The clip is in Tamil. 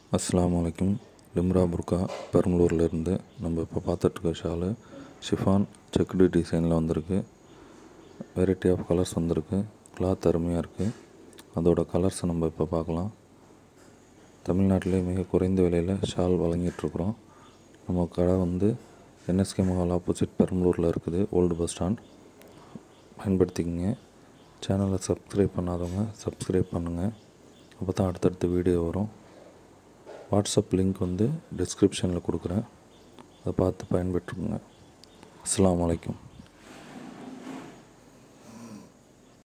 அஸ்ஸலாமு அலைக்கும் லிம்ரா புர்கா பெரம்பலூர்லேருந்து நம்ம இப்போ பார்த்துட்ருக்க ஷாலு ஷிஃபான் செக்குடு டிசைனில் வந்திருக்கு வெரைட்டி ஆஃப் கலர்ஸ் வந்திருக்கு கிளாத் அருமையாக இருக்குது அதோட கலர்ஸை நம்ம இப்போ பார்க்கலாம் தமிழ்நாட்டிலே மிக குறைந்த விலையில் ஷால் வழங்கிட்டுருக்குறோம் நம்ம கடை வந்து என்எஸ்கே மஹால் ஆப்போசிட் பெரம்பலூரில் இருக்குது ஓல்டு பஸ் ஸ்டாண்ட் பயன்படுத்திக்கங்க சேனலை சப்ஸ்கிரைப் பண்ணாதவங்க சப்ஸ்கிரைப் பண்ணுங்கள் அப்போ தான் அடுத்தடுத்த வீடியோ வரும் வாட்ஸ்அப் லிங்க் வந்து டிஸ்கிரிப்ஷனில் கொடுக்குறேன் அதை பார்த்து பயன்பெற்றுக்குங்க அஸ்ஸலாமு அலைக்கும்